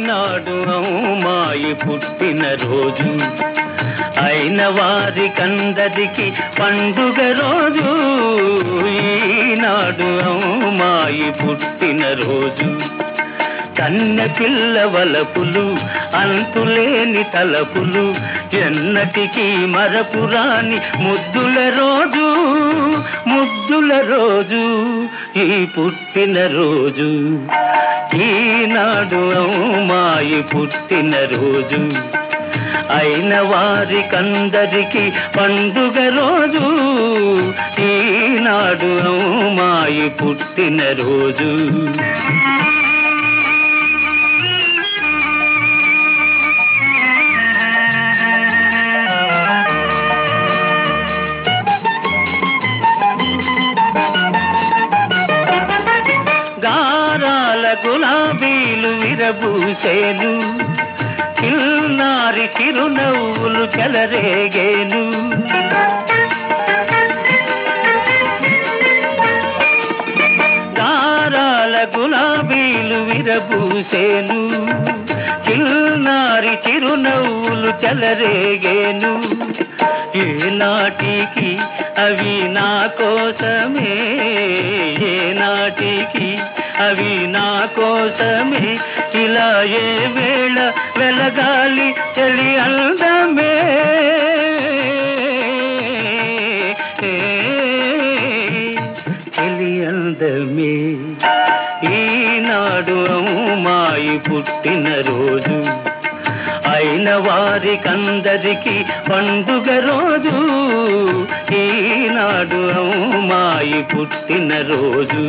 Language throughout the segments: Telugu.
ఈనాడు అమ్మాయి పుట్టిన రోజు అయిన వారికందరికి పండుగ రోజు ఈనాడు అమ్మాయి పుట్టిన రోజు కన్న పిల్ల వలపులు అంతులేని తలపులు ఎన్నటికీ మరపురాని ముద్దుల రోజు ముద్దుల రోజు ఈ పుట్టిన రోజు ఈనాడు అమ్మాయి పుట్టిన రోజు అయిన వారికందరికి పండుగ రోజు ఈనాడు అమ్మాయి పుట్టిన రోజు గారాల గులాబీలు విరబూసేను చిన్నారి చిరునవ్వులు చెలరేగేను గారాల గులాబీలు విరబూసేను చిన్నారి చిరునవ్వులు చెలరేగేను ఏనాటికి అవి నా కోసమే ఏనాటికి అవి నా కోసమే ఇలా ఏ వేళ వెలగాలి చలి అందమే చలి అందమే ఈనాడు అమ్మాయి పుట్టిన రోజు అయిన వారికందరికి పండుగ రోజు ఈనాడు అమ్మాయి పుట్టిన రోజు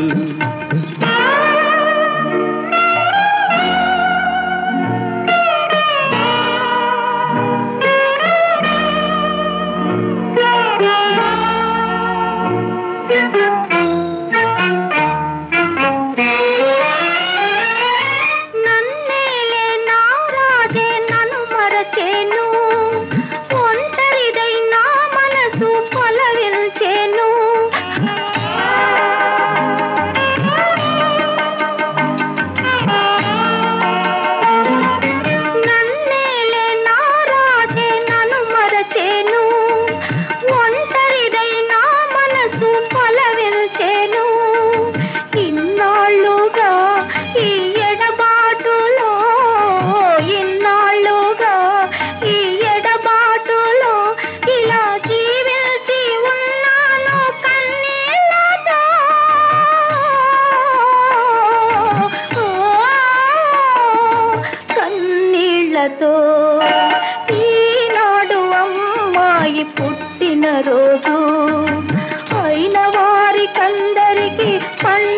నన్నేలే నారాజే నన్ను మరచేను ఒంటరిదై నా మనసు పలవిల్చేను నన్నేలే నారాజే నన్ను మరచేను ఒంటరిదై నా మనసు పలవిల్చేను ఇన్నాళ్ళుగా ఈ ఎడబాటులో ఇన్నాళ్ళుగా ఈ ఎడబాటులో ఇలా జీవించి ఉన్నాను కన్నీళ్ళతో కన్నీళ్ళతో ఈనాడు అమ్మాయి పుట్టిన రోజు అయిన వారికందరికి పండుగ